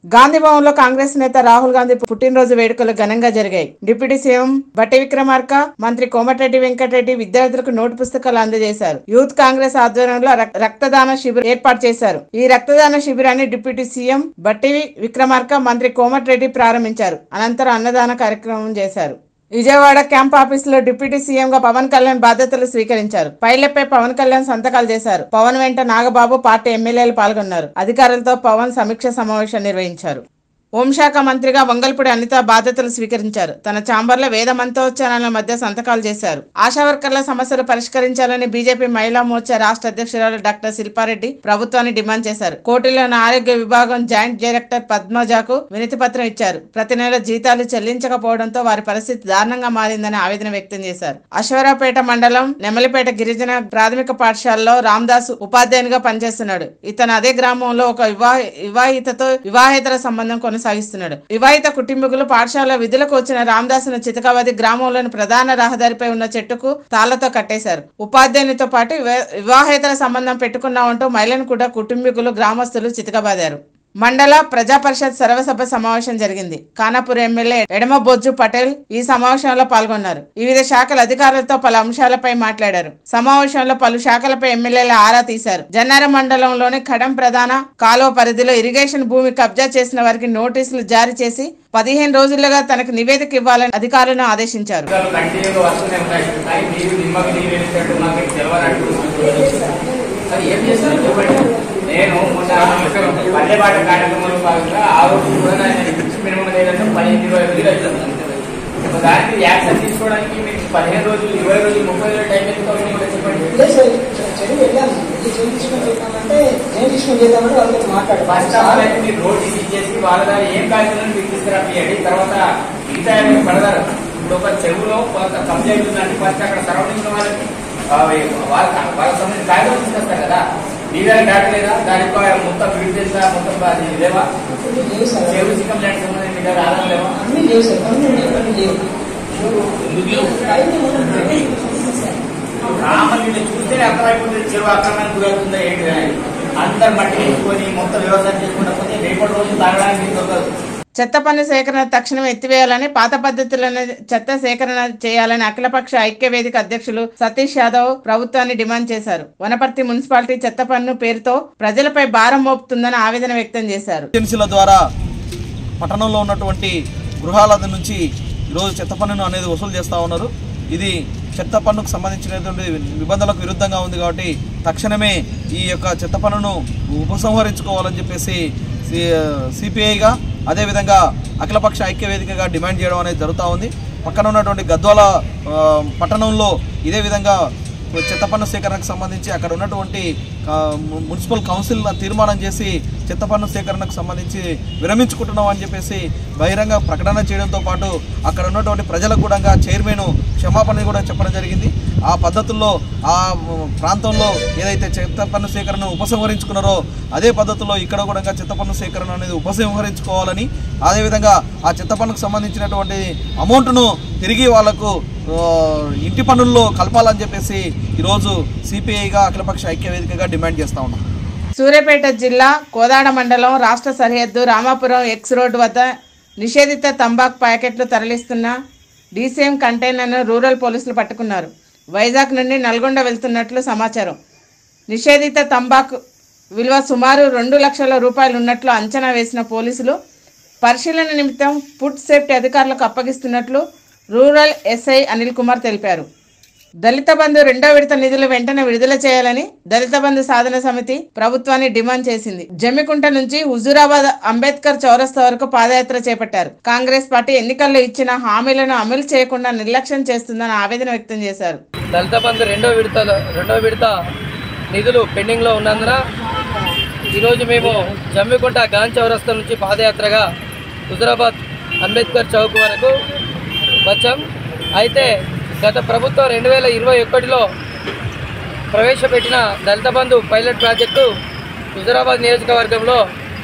గాంధీ భవన్ లో కాంగ్రెస్ నేత రాహుల్ గాంధీ పుట్టినరోజు వేడుకలు ఘనంగా జరిగాయి డిప్యూటీ సీఎం బట్టి విక్రమార్క మంత్రి కోమటిరెడ్డి వెంకటరెడ్డి విద్యార్థులకు నోటు పుస్తకాలు అందజేశారు యూత్ కాంగ్రెస్ ఆధ్వర్యంలో రక్- రక్తదాన శిబిరం ఏర్పాటు చేశారు ఈ రక్తదాన శిబిరాన్ని డిప్యూటీ సీఎం బట్టి విక్రమార్క మంత్రి కోమటిరెడ్డి ప్రారంభించారు అనంతరం అన్నదాన కార్యక్రమం చేశారు విజయవాడ క్యాంప్ ఆఫీసులో డిప్యూటీ సీఎం గా పవన్ కళ్యాణ్ బాధ్యతలు స్వీకరించారు పైలపై పవన్ కళ్యాణ్ సంతకాలు చేశారు పవన్ వెంట నాగబాబు పార్టీ ఎమ్మెల్యేలు పాల్గొన్నారు అధికారులతో పవన్ సమీక్ష సమావేశం నిర్వహించారు హోంశాఖ మంత్రిగా వంగల్పూడి అనిత బాధ్యతలు స్వీకరించారు తన ఛాంబర్లో వేద మంత్రోచ్చారణల మధ్య సంతకాలు చేశారు ఆశా వర్కర్ల సమస్యలు పరిష్కరించాలని బీజేపీ మహిళా మోర్చా రాష్ట్ర అధ్యక్షురాలు డాక్టర్ శిల్పారెడ్డి ప్రభుత్వాన్ని డిమాండ్ చేశారు కోటిలోని ఆరోగ్య విభాగం జాయింట్ డైరెక్టర్ పద్మజాకు వినతి పత్రం ఇచ్చారు ప్రతి నెల జీతాలు చెల్లించకపోవడంతో వారి పరిస్థితి దారుణంగా మారిందని ఆవేదన వ్యక్తం చేశారు అశ్వరాపేట మండలం నెమలిపేట గిరిజన ప్రాథమిక పాఠశాలలో రామదాసు ఉపాధ్యాయునిగా పనిచేస్తున్నాడు ఇతను అదే గ్రామంలో ఒక వివాహ వివాహితతో వివాహేతర సంబంధం కొనసాగిస్తున్నాడు వివాహిత కుటుంబీకులు పాఠశాల విధులకు వచ్చిన రామదాసును చితకవది గ్రామంలోని ప్రధాన రహదారిపై ఉన్న చెట్టుకు తాళ్లతో కట్టేశారు ఉపాధ్యాయునితో పాటు వివా- వివాహేతర సంబంధం పెట్టుకున్నామంటూ మహిళను కూడా కుటుంబీకులు గ్రామస్తులు చితకబాదారు మండల ప్రజా పరిషత్ సర్వసభ సమావేశం జరిగింది ఖానాపూర్ ఎమ్మెల్యే ఎడమ బొజ్జు పటేల్ ఈ సమావేశంలో పాల్గొన్నారు వివిధ శాఖల అధికారులతో పలు అంశాలపై మాట్లాడారు సమావేశంలో పలు శాఖలపై ఎమ్మెల్యేల ఆరా తీశారు జన్నారం మండలంలోని ఖడం ప్రధాన కాలువ పరిధిలో ఇరిగేషన్ భూమి కబ్జా చేసిన వారికి నోటీసులు జారీ చేసి పదిహేను రోజులుగా తనకు నివేదిక ఇవ్వాలని అధికారులను ఆదేశించారు విషయాలు కంటిన్యూగా వస్తూనే ఉంటాయి కానీ మీరు నిమ్మకి నీరు వేసినట్టు మాకు తెలియనట్టు అది ఏం చేస్తారు చెప్పండి నేను మొన్న పల్లెపాట కార్యక్రమంలో భాగంగా ఆ రోజు కూడా నేను ఫిక్స్ మినిమం లేదంటే పదిహేను ఇరవై వేలు అవుతుంది ఒక దానికి యాక్షన్ తీసుకోవడానికి మీకు పదిహేను రోజులు ఇరవై రోజులు ముప్పై రోజులు టైం ఎంత అవుతుంది కూడా చెప్పండి లేదు సార్ చెడు వెళ్ళాము వెళ్ళి చేయి తీసుకొని చేద్దామంటే చేయి తీసుకొని చేద్దామంటే వాళ్ళతో ఫస్ట్ ఆఫ్ ఆల్ మాట్లాడాలి అయితే మీరు రోడ్ ఇచ్చేసి వాళ్ళ దాని ఏం కార్యక్రమం మీకు తీసుకురాపియండి తర్వాత మిగతా ఏమైనా పడతారు ఇప్పుడు ఒక చెరువులో కొంత కంప్లైంట్ ఉందంటే ఫస్ట్ అక్కడ సరౌండింగ్ వాళ్ళకి ఆ, వాళ్ళ వాళ్ళకి సంబంధించిన కాగితం తీసుకొస్తారు కదా మీ దగ్గర డేటా లేదా దాని యొక్క మొత్తం ఫీడ్ చేస్తా మొత్తం అది లేవా అన్ని లేవు సార్ చెరువు కంప్లైంట్ సంబంధించి మీ దగ్గర ఆధారం లేవా అన్ని లేవు సార్ అన్ని ఉన్నాయి, అన్ని లేవు ఎందుకు లేవు? టైం ఏమన్నా రామని చూస్తే అర్థమైపోతుంది చెరువు అక్రమానికి గురవుతుందా ఏంటి అని అందరు మట్టి వేసుకొని మొత్తం వ్యవసాయం చేసుకుంటా పోతే రేపటి రోజు తాగడానికి మీకు దొరకదు చెత్త పన్ను సేకరణ తక్షణం ఎత్తివేయాలని పాత పద్ధతులను చెత్త సేకరణ చేయాలని అఖిలపక్ష ఐక్య వేదిక అధ్యక్షులు సతీష్ యాదవ్ ప్రభుత్వాన్ని డిమాండ్ చేశారు వనపర్తి మున్సిపాలిటీ చెత్త పన్ను పేరుతో ప్రజలపై భారం మోపుతుందని ఆవేదన వ్యక్తం చేశారు ఏజెన్సీల ద్వారా పట్టణంలో ఉన్నటువంటి గృహాల నుంచి ఈరోజు చెత్త పన్నును అనేది వసూలు చేస్తూ ఉన్నారు ఇది చెత్త పన్నుకు సంబంధించినటువంటి నిబంధనలకు విరుద్ధంగా ఉంది కాబట్టి తక్షణమే ఈ యొక్క చెత్త పన్నును ఉపసంహరించుకోవాలని చెప్పేసి సిపిఐగా అదేవిధంగా అఖిలపక్ష ఐక్య వేదికగా డిమాండ్ చేయడం అనేది జరుగుతూ ఉంది పక్కన ఉన్నటువంటి గద్వాల ఆ, పట్టణంలో ఇదే విధంగా చెత్త పన్ను సేకరణకు సంబంధించి అక్కడ ఉన్నటువంటి ఆ, ము- మున్సిపల్ కౌన్సిల్ తీర్మానం చేసి చెత్త పన్ను సేకరణకు సంబంధించి విరమించుకుంటున్నాం అని చెప్పేసి బహిరంగ ప్రకటన చేయడంతో పాటు అక్కడ ఉన్నటువంటి ప్రజలకు కూడా చైర్మన్ క్షమాపణ కూడా చెప్పడం జరిగింది ఆ పద్ధతుల్లో ఆ మ్, ప్రాంతంలో ఏదైతే చెత్త పన్ను సేకరణ ఉపసంహరించుకున్నారో అదే పద్ధతిలో ఇక్కడ కూడా చెత్త పన్ను సేకరణ అనేది ఉపసంహరించుకోవాలని అదేవిధంగా ఆ చెత్త పన్నుకు సంబంధించినటువంటి అమౌంట్ను తిరిగి వాళ్లకు ఆ, ఇంటి పన్నుల్లో కలపాలని చెప్పేసి ఈరోజు సిపిఐగా అఖిలపక్ష ఐక్య వేదికగా డిమాండ్ చేస్తా ఉన్నాం సూర్యాపేట జిల్లా కోదాడ మండలం రాష్ట్ర సరిహద్దు రామాపురం ఎక్స్ రోడ్డు వద్ద నిషేధిత తంబాకు ప్యాకెట్లు తరలిస్తున్న డీసీఎం కంటైనర్ను రూరల్ పోలీసులు పట్టుకున్నారు వైజాగ్ నుండి నల్గొండ వెళ్తున్నట్లు సమాచారం నిషేధిత తంబాకు విలువ సుమారు రెండు లక్షల రూపాయలు ఉన్నట్లు అంచనా వేసిన పోలీసులు పరిశీలన నిమిత్తం ఫుడ్ సేఫ్టీ అధికారులకు అప్పగిస్తున్నట్లు రూరల్ ఎస్ఐ అనిల్ కుమార్ తెలిపారు దళిత బంధు రెండో విడత నిధులు వెంటనే విడుదల చేయాలని దళిత బంధు సాధన సమితి ప్రభుత్వాన్ని డిమాండ్ చేసింది జమ్మికుంట నుంచి హుజూరాబాద్ అంబేద్కర్ చౌరస్తా వరకు పాదయాత్ర చేపట్టారు కాంగ్రెస్ పార్టీ ఎన్నికల్లో ఇచ్చిన హామీలను అమలు చేయకుండా నిర్లక్ష్యం చేస్తుందని ఆవేదన వ్యక్తం చేశారు దళిత బంధు రెండో విడతలో రెండో విడత నిధులు పెండింగ్లో ఉన్నందున ఈరోజు మేము జమ్మికుంట గాంధీ చౌరస్తా నుంచి పాదయాత్రగా హుజరాబాద్ అంబేద్కర్ చౌక్ వరకు వచ్చాం అయితే గత ప్రభుత్వం రెండు వేల ఇరవై ఒకటిలో ప్రవేశపెట్టిన దళిత బంధు పైలట్ ప్రాజెక్టు హుజరాబాద్ నియోజకవర్గంలో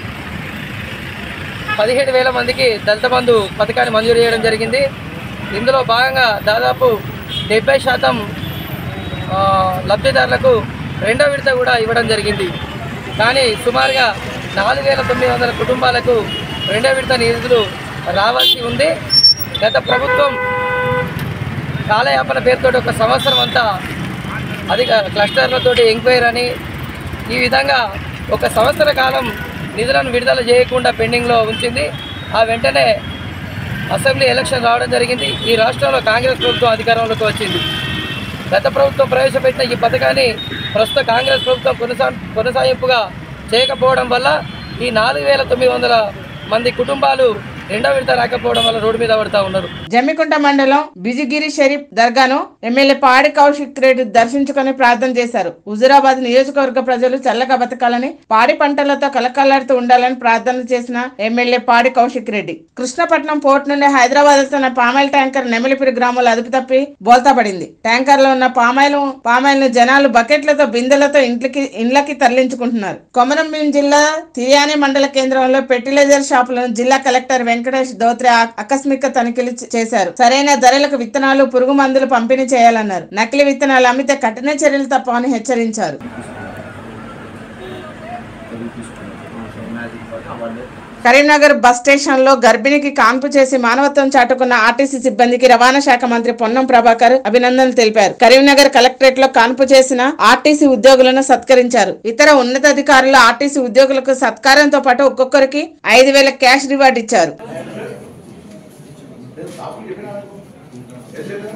పదిహేడు వేల మందికి దళిత బంధు పథకాన్ని మంజూరు చేయడం జరిగింది ఇందులో భాగంగా దాదాపు డెబ్బై శాతం ఆ, లబ్ధిదారులకు రెండో విడత కూడా ఇవ్వడం జరిగింది కానీ సుమారుగా నాలుగు వేల తొమ్మిది వందల కుటుంబాలకు రెండో విడత నిధులు రావాల్సి ఉంది గత ప్రభుత్వం కాలయాపన పేరుతో ఒక సంవత్సరం అంతా అధిక క్లస్టర్లతోటి ఎంక్వైరీ అని ఈ విధంగా ఒక సంవత్సర కాలం నిధులను విడుదల చేయకుండా పెండింగ్లో ఉంచింది ఆ వెంటనే అసెంబ్లీ ఎలక్షన్ రావడం జరిగింది ఈ రాష్ట్రంలో కాంగ్రెస్ ప్రభుత్వం అధికారంలోకి వచ్చింది గత ప్రభుత్వం ప్రవేశపెట్టిన ఈ పథకాన్ని ప్రస్తుత కాంగ్రెస్ ప్రభుత్వం కొనసా కొనసాగింపుగా చేయకపోవడం వల్ల ఈ నాలుగు వేల తొమ్మిది వందల మంది కుటుంబాలు రెండో విడత రాకపోవడం వల్ల రోడ్డు మీద పడతా ఉన్నారు జమ్మికుంట మండలం బిజిగిరి షరీఫ్ దర్గాను ఎమ్మెల్యే పాడి కౌశిక్ రెడ్డి దర్శించుకొని ప్రార్థన చేశారు హుజురాబాద్ నియోజకవర్గ ప్రజలు చల్లగా బతకాలని పాడి పంటలతో కలకల్లాడుతూ ఉండాలని ప్రార్థన చేసిన ఎమ్మెల్యే పాడి కౌశిక్ రెడ్డి కృష్ణపట్నం పోర్ట్ నుండి హైదరాబాద్ వెళ్తున్న పామాయిల్ ట్యాంకర్ నెమలిపిరి గ్రామంలో అదుపు తప్పి బోల్తా పడింది ట్యాంకర్ లో ఉన్న పామాయిల్ పామాయిల్ ను జనాలు బకెట్లతో బిందెలతో ఇంట్లకి ఇండ్లకి తరలించుకుంటున్నారు కొమరంభీం జిల్లా తియాని మండల కేంద్రంలో ఫెర్టిలైజర్ షాపులను జిల్లా కలెక్టర్ వెంకటేష్ దోత్రే ఆ- ఆకస్మిక తనిఖీలు చే- చేశారు సరైన ధరలకు విత్తనాలు పురుగు మందులు పంపిణీ చేయాలన్నారు నకిలీ విత్తనాలు అమ్మితే కఠిన చర్యలు తప్పవని హెచ్చరించారు కరీంనగర్ బస్ స్టేషన్ లో గర్భిణికి కాన్పు చేసి మానవత్వం చాటుకున్న ఆర్టీసీ సిబ్బందికి రవాణా శాఖ మంత్రి పొన్నం ప్రభాకర్ అభినందనలు తెలిపారు కరీంనగర్ కలెక్టరేట్ లో కాన్పు చేసిన ఆర్టీసీ ఉద్యోగులను సత్కరించారు ఇతర ఉన్నతాధికారులు ఆర్టీసీ ఉద్యోగులకు సత్కారంతో పాటు ఒక్కొక్కరికి ఐదు వేల క్యాష్ రివార్డ్ ఇచ్చారు